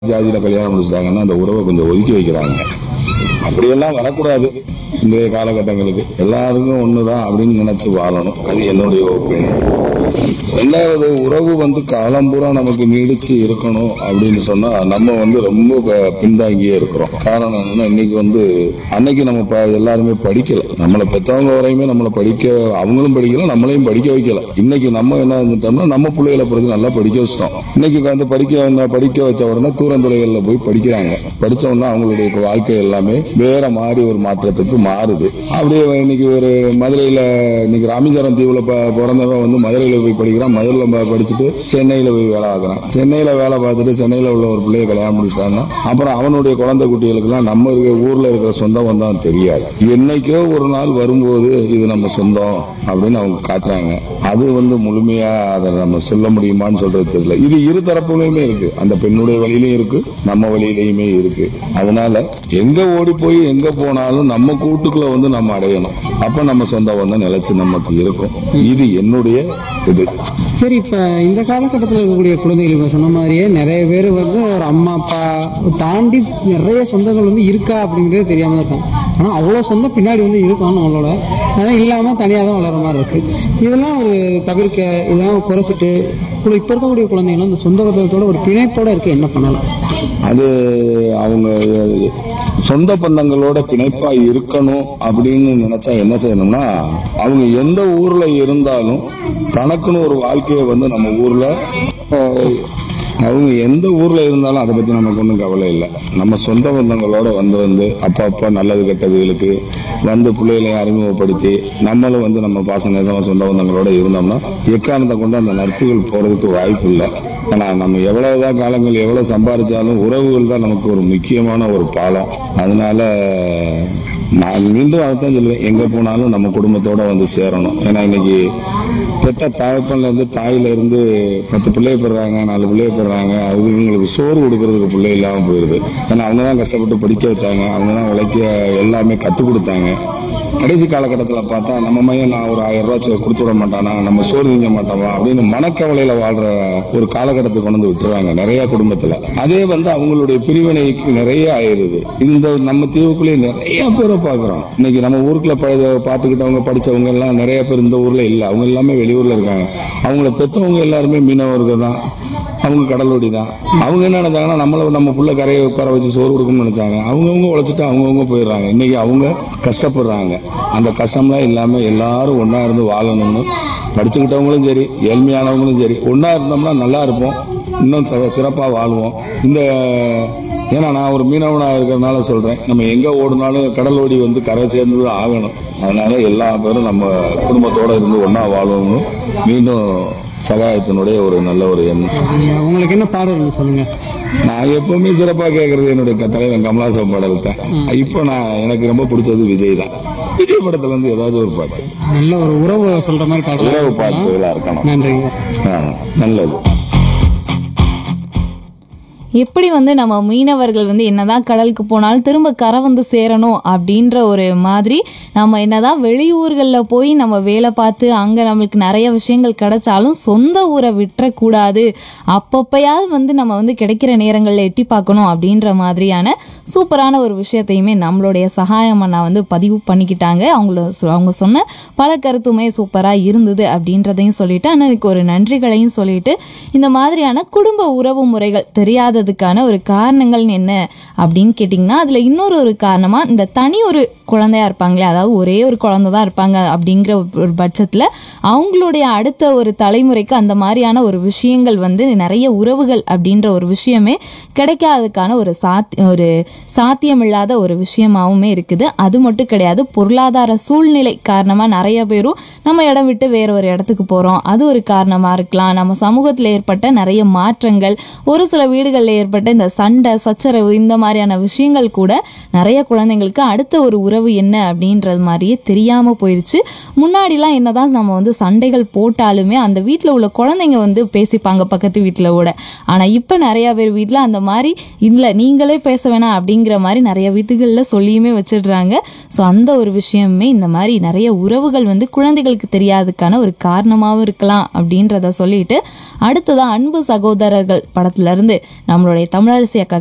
ஜாதியில கல்யாணம் முடிச்சிட்டாங்கன்னா அந்த உறவை கொஞ்சம் ஒதுக்கி வைக்கிறாங்க அப்படியெல்லாம் வரக்கூடாது இன்றைய காலகட்டங்களுக்கு எல்லாருக்கும் ஒண்ணுதான் அப்படின்னு நினைச்சு வாழணும் அது என்னுடைய ஒப்பீனியன் ரெண்டாவது உறவு வந்து காலம்பூரா நமக்கு நீடிச்சு இருக்கணும் அப்படின்னு சொன்னா நம்ம வந்து ரொம்ப ப- பின்தாங்கியே இருக்கிறோம் காரணம் என்னன்னா இன்னைக்கு வந்து அன்னைக்கு நம்ம ப- எல்லாருமே படிக்கல நம்மளை பெற்றவங்க வரையுமே நம்மளை படிக்க அவங்களும் படிக்கல நம்மளையும் படிக்க வைக்கல இன்னைக்கு நம்ம என்ன செஞ்சிட்டோம்னா நம்ம பிள்ளைகளை பிறகு நல்லா படிக்க வச்சிட்டோம் இன்னைக்கு வந்து படிக்க படிக்க வச்ச உடனே தூரந்துறைகள்ல போய் படிக்கிறாங்க படிச்ச உடனே அவங்களுடைய வாழ்க்கை எல்லாமே வேற மாதிரி ஒரு மாற்றத்துக்கு மாறுது அப்படியே இன்னைக்கு ஒரு மதுரையில இன்னைக்கு ராமேஸ்வரம் தீவுல ப- பிறந்தவன் வந்து மதுரையில போய் படிக்கிறான் மதுரையில ப- படிச்சுட்டு சென்னையில போய் வேலை பார்க்கறான் சென்னையில வேலை பார்த்துட்டு சென்னையில உள்ள ஒரு பிள்ளைய கல்யாணம் முடிச்சிட்டாங்கன்னா அப்புறம் அவனுடைய குழந்தை குட்டிகளுக்கெல்லாம் நம்ம இருக்க ஊர்ல இருக்கிற சொந்தம் வந்தான் தெரியாது என்னைக்கோ ஒரு நாள் வரும்போது இது நம்ம சொந்தம் அப்படின்னு அவங்க காட்டுறாங்க அது வந்து முழுமையா அதை நம்ம சொல்ல முடியுமான்னு சொல்றது தெரியல இது இரு தரப்புலையுமே இருக்கு அந்த பெண்ணுடைய வழியிலையும் இருக்கு நம்ம வழியிலையுமே இருக்கு அதனால எங்க ஓடி போய் எங்க போனாலும் நம்ம கூட்டுக்குள்ள வந்து நம்ம அடையணும் அப்ப நம்ம சொந்தம் வந்து நிலைச்சு நமக்கு இருக்கும் இது என்னுடைய இது சரி இப்ப இந்த காலகட்டத்தில் இருக்கக்கூடிய குழந்தைகள் இப்ப சொன்ன மாதிரியே நிறைய பேர் வந்து ஒரு அம்மா அப்பா தாண்டி நிறைய சொந்தங்கள் வந்து இருக்கா அப்படிங்கிறது தெரியாம தான் இருக்கும் ஆனா அவ்வளவு சொந்தம் பின்னாடி வந்து இருக்கும் நம்மளோட அதான் இல்லாம தனியாக தான் வளர மாதிரி இருக்கு இதெல்லாம் ஒரு தவிர்க்க இதெல்லாம் குறைச்சிட்டு இப்போ இப்ப இருக்கக்கூடிய குழந்தைகள் இந்த சொந்த பந்தத்தோட ஒரு பிணைப்போட இருக்க என்ன பண்ணலாம் அது அவங்க சொந்த பந்தங்களோட பிணைப்பா இருக்கணும் அப்படின்னு நினைச்சா என்ன செய்யணும்னா அவங்க எந்த ஊர்ல இருந்தாலும் தனக்குன்னு ஒரு வாழ்க்கையை வந்து நம்ம ஊர்ல அஹ், அவங்க எந்த ஊர்ல இருந்தாலும் அதை பத்தி நமக்கு ஒன்றும் கவலை இல்லை நம்ம சொந்த பந்தங்களோட வந்து வந்து அப்பா அப்பா நல்லது கெட்டதுகளுக்கு வந்து பிள்ளைகளை அறிமுகப்படுத்தி நம்மளும் வந்து நம்ம பாச நேசமா சொந்த பந்தங்களோட இருந்தோம்னா எக்காரணத்தை கொண்டு அந்த நட்புகள் போறதுக்கு வாய்ப்பு இல்லை ஏன்னா நம்ம எவ்வளவுதான் காலங்கள் எவ்வளவு சம்பாதிச்சாலும் உறவுகள் தான் நமக்கு ஒரு முக்கியமான ஒரு பாலம் அதனால நான் மீண்டும் அதைத்தான் சொல்லுவேன் எங்க போனாலும் நம்ம குடும்பத்தோட வந்து சேரணும் ஏன்னா இன்னைக்கு பெத்த தகப்பன்ல இருந்து தாயில இருந்து பத்து பிள்ளைய பெறாங்க நாலு பிள்ளைய பெறாங்க அதுங்களுக்கு சோறு கொடுக்கறதுக்கு பிள்ளை இல்லாம போயிருது ஏன்னா அவங்க தான் கஷ்டப்பட்டு படிக்க வச்சாங்க அவங்க தான் உழைக்க எல்லாமே கத்துக் கொடுத்தாங்க கடைசி காலகட்டத்தில் பார்த்தா நம்ம மையம் நான் ஒரு ஆயிரம் ரூபாய் சோ- கொடுத்து விட மாட்டானா நம்ம சோறு திங்க மாட்டோமா அப்படின்னு மனக்கவலையில வாழ்ற ஒரு காலகட்டத்துக்கு கொண்டு வந்து விட்டுருவாங்க நிறைய குடும்பத்துல அதே வந்து அவங்களுடைய பிரிவினைக்கு நிறைய ஆயிருது இந்த நம்ம தீவுக்குள்ளேயே நிறைய பேரை பார்க்கிறோம் இன்னைக்கு நம்ம ஊருக்குள்ள ப- பார்த்துக்கிட்டவங்க படிச்சவங்க எல்லாம் நிறைய பேர் இந்த ஊர்ல இல்ல அவங்க எல்லாமே வெளியூர்ல இருக்காங்க அவங்கள பெத்தவங்க எல்லாருமே மீனவர்கள் தான் அவங்க கடலோடி தான் அவங்க என்ன நினைச்சாங்கன்னா நம்மள நம்ம புள்ள கரையை உட்கார வச்சு சோறு கொடுக்கணும்னு நினைச்சாங்க அவங்கவுங்க உழைச்சிட்டு அவங்கவுங்க போயிடுறாங்க இன்னைக்கு அவங்க கஷ்டப்படுறாங்க அந்த கஷ்டம்லாம் இல்லாம எல்லாரும் ஒண்ணா இருந்து வாழணும்னு படிச்சுக்கிட்டவங்களும் சரி ஏழ்மையானவங்களும் சரி ஒண்ணா இருந்தோம்னா நல்லா இருப்போம் இன்னும் சி- சிறப்பா வாழ்வோம் இந்த ஏன்னா நான் ஒரு மீனவனா இருக்கிறதுனால சொல்றேன் நம்ம எங்க ஓடினாலும் கடல் ஓடி வந்து கரை சேர்ந்து தான் ஆகணும் அதனால எல்லா பேரும் நம்ம குடும்பத்தோட இருந்து ஒண்ணா வாழணும்னு மீண்டும் சகாயத்தினுடைய ஒரு நல்ல ஒரு எண்ணம் உங்களுக்கு என்ன பாடல் சொல்லுங்க நான் எப்பவுமே சிறப்பா கேட்கறது என்னுடைய க- தலைவன் கமலாசம் பாடல் தான் இப்போ நான் எனக்கு ரொம்ப பிடிச்சது விஜய் தான் விஜய் படத்துல இருந்து ஏதாவது ஒரு பாட்டு நல்ல ஒரு உறவு சொல்ற மாதிரி பாடல் உறவு பாட்டுகளா இருக்கணும் நன்றிங்க ஆ, நல்லது எப்படி வந்து நம்ம மீனவர்கள் வந்து என்னதான் கடலுக்கு போனாலும் திரும்ப கரை வந்து சேரணும் அப்படின்ற ஒரு மாதிரி நம்ம என்னதான் வெளியூர்களில் போய் நம்ம வேலை பார்த்து அங்கே நம்மளுக்கு நிறைய விஷயங்கள் கிடைச்சாலும் சொந்த ஊரை விட்டுறக்கூடாது அப்பப்பயாவது வந்து நம்ம வந்து கிடைக்கிற நேரங்களில் எட்டி பார்க்கணும் அப்படின்ற மாதிரியான சூப்பரான ஒரு விஷயத்தையுமே நம்மளுடைய சகாயம் அண்ணா வந்து பதிவு பண்ணிக்கிட்டாங்க அவங்கள சொ- அவங்க சொன்ன பல கருத்துமே சூப்பராக இருந்தது அப்படின்றதையும் சொல்லிட்டு அண்ணனுக்கு ஒரு நன்றிகளையும் சொல்லிட்டு இந்த மாதிரியான குடும்ப உறவு முறைகள் தெரியாததுக்கான ஒரு காரணங்கள் என்ன அப்படின்னு கேட்டிங்கன்னா அதில் இன்னொரு ஒரு காரணமாக இந்த தனி ஒரு குழந்தையா இருப்பாங்களே அதாவது ஒரே ஒரு குழந்தை தான் இருப்பாங்க அப்படிங்கிற ஒரு பட்சத்தில் அவங்களுடைய அடுத்த ஒரு தலைமுறைக்கு அந்த மாதிரியான ஒரு விஷயங்கள் வந்து நிறைய உறவுகள் அப்படின்ற ஒரு விஷயமே கிடைக்காததுக்கான ஒரு சாத்தி ஒரு சாத்தியமில்லாத ஒரு விஷயமாவுமே இருக்குது அது மட்டும் கிடையாது பொருளாதார சூழ்நிலை காரணமாக நிறைய பேரும் நம்ம இடம் விட்டு வேற ஒரு இடத்துக்கு போகிறோம் அது ஒரு காரணமாக இருக்கலாம் நம்ம சமூகத்தில் ஏற்பட்ட நிறைய மாற்றங்கள் ஒரு சில வீடுகளில் ஏற்பட்ட இந்த சண்டை சச்சரவு இந்த மாதிரியான விஷயங்கள் கூட நிறைய குழந்தைங்களுக்கு அடுத்த ஒரு உறவு என்ன அப்படின்றது மாதிரியே தெரியாமல் போயிருச்சு முன்னாடிலாம் என்னதான் நம்ம வந்து சண்டைகள் போட்டாலுமே அந்த வீட்டில் உள்ள குழந்தைங்க வந்து பேசிப்பாங்க பக்கத்து வீட்டில் கூட ஆனால் இப்போ நிறைய பேர் வீட்டில் அந்த மாதிரி இல்லை நீங்களே பேச வேணாம் அப்படிங்கிற மாதிரி நிறைய வீட்டுகளில் சொல்லியுமே வச்சிடுறாங்க ஸோ அந்த ஒரு விஷயமே இந்த மாதிரி நிறைய உறவுகள் வந்து குழந்தைகளுக்கு தெரியாததுக்கான ஒரு காரணமாகவும் இருக்கலாம் அப்படின்றத சொல்லிட்டு அடுத்ததான் அன்பு சகோதரர்கள் படத்துல இருந்து நம்ம நம்மளுடைய தமிழரசி அக்கா